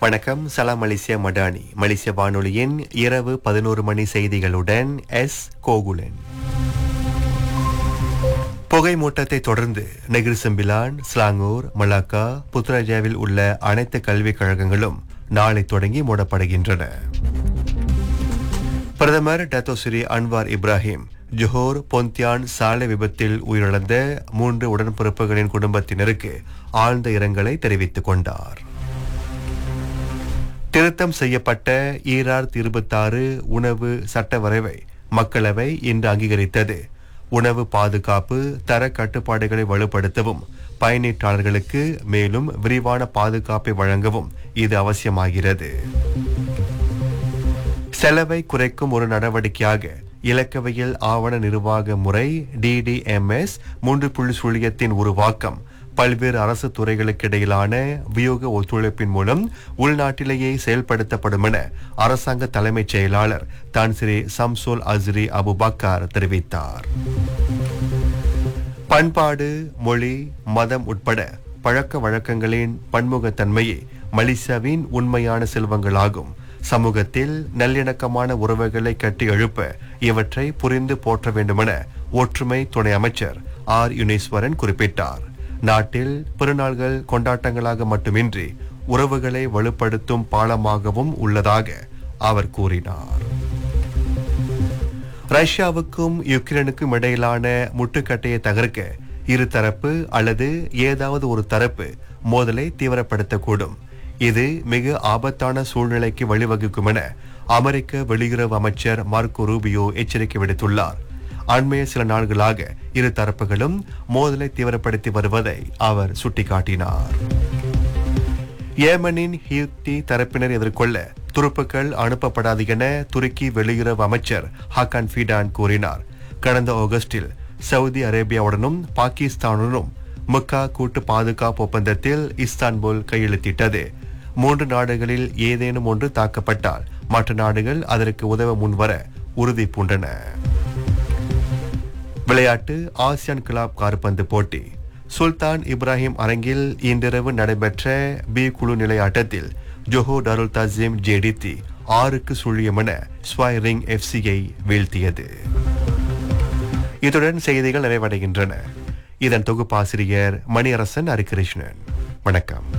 வணக்கம் சலாம் மலேசியா மடானி மலேசிய வானொலியின் இரவு பதினோரு மணி செய்திகளுடன் எஸ் கோகுலன் புகை மூட்டத்தை தொடர்ந்து நெகிர் செம்பிலான் ஸ்லாங்கூர் மலாக்கா புத்ராஜாவில் உள்ள அனைத்து கல்விக் கழகங்களும் நாளை தொடங்கி மூடப்படுகின்றன பிரதமர் Dato' Sri Anwar Ibrahim Johor Pontian சாலை விபத்தில் உயிரிழந்த மூன்று உடன்பிறப்புகளின் குடும்பத்தினருக்கு ஆழ்ந்த இரங்கலை தெரிவித்துக் கொண்டார் திருத்தம் செய்யப்பட்ட ஈரார் இருபத்தாறு உணவு சட்ட வரைவை மக்களவை இன்று அங்கீகரித்தது உணவு பாதுகாப்பு தர கட்டுப்பாடுகளை வலுப்படுத்தவும் பயனீட்டாளர்களுக்கு மேலும் விரிவான பாதுகாப்பை வழங்கவும் இது அவசியமாகிறது செலவை குறைக்கும் ஒரு நடவடிக்கையாக இலக்கவியல் ஆவண நிர்வாக முறை டிடிஎம்எஸ் மூன்று புள்ளி சுழியத்தின் உருவாக்கம் பல்வேறு அரசு துறைகளுக்கு இடையிலான வியோக ஒத்துழைப்பின் மூலம் உள்நாட்டிலேயே செயல்படுத்தப்படும் என அரசாங்க தலைமைச் செயலாளர் தான் ஸ்ரீ சம்சோல் அஸ்ரி அபுபக்கார் தெரிவித்தார் பண்பாடு மொழி மதம் உட்பட பழக்க வழக்கங்களின் பன்முகத்தன்மையே மலேசியாவின் உண்மையான செல்வங்களாகும் சமூகத்தில் நல்லிணக்கமான உறவுகளை கட்டி எழுப்ப இவற்றை புரிந்து போற்ற வேண்டுமென ஒற்றுமை துணை அமைச்சர் ஆர் யுனேஸ்வரன் குறிப்பிட்டார் நாட்டில் பெருநாள்கள் கொண்டாட்டங்களாக மட்டுமின்றி உறவுகளை வலுப்படுத்தும் பாலமாகவும் உள்ளதாக அவர் கூறினார் ரஷ்யாவுக்கும் யுக்ரைனுக்கும் இடையிலான முட்டுக்கட்டையை தகர்க்க இருதரப்பு அல்லது ஏதாவது ஒரு தரப்பு மோதலை தீவிரப்படுத்தக்கூடும் இது மிக ஆபத்தான சூழ்நிலைக்கு வழிவகுக்கும் என அமெரிக்க வெளியுறவு அமைச்சர் மார்க்கோ ரூபியோ எச்சரிக்கை விடுத்துள்ளார் அண்மைய சில நாட்களாக இரு தரப்புகளும் மோதலை தீவிரப்படுத்தி வருவதை அவர் சுட்டிக்காட்டினார் ஏமனின் ஹியூத்தி தரப்பினர் எதிர்கொள்ள துருப்புக்கள் அனுப்பப்படாது என துருக்கி வெளியுறவு அமைச்சர் ஹாக்கான் ஃபீடான் கூறினார் கடந்த ஆகஸ்டில் சவுதி அரேபியாவுடனும் பாகிஸ்தானுடனும் முக்கா கூட்டு பாதுகாப்பு ஒப்பந்தத்தில் இஸ்தான்புல் கையெழுத்திட்டது மூன்று நாடுகளில் ஏதேனும் ஒன்று தாக்கப்பட்டால் மற்ற நாடுகள் அதற்கு உதவ முன்வர உறுதி பூண்டன விளையாட்டு ஆசியான் கிளாப் கால்பந்து போட்டி சுல்தான் இப்ராஹிம் அரங்கில் இன்றிரவு நடைபெற்ற பி குழு நிலை ஆட்டத்தில் ஜொஹோ டருல் தசீம் ஜேடித்தி ஆறுக்கு சுழியம் என ஸ்வாய் ரிங் எஃப்சியை வீழ்த்தியது இத்துடன் செய்திகள் நிறைவடைகின்றன இதன் தொகுப்பாசிரியர் மணியரசன் ஹரிகிருஷ்ணன் வணக்கம்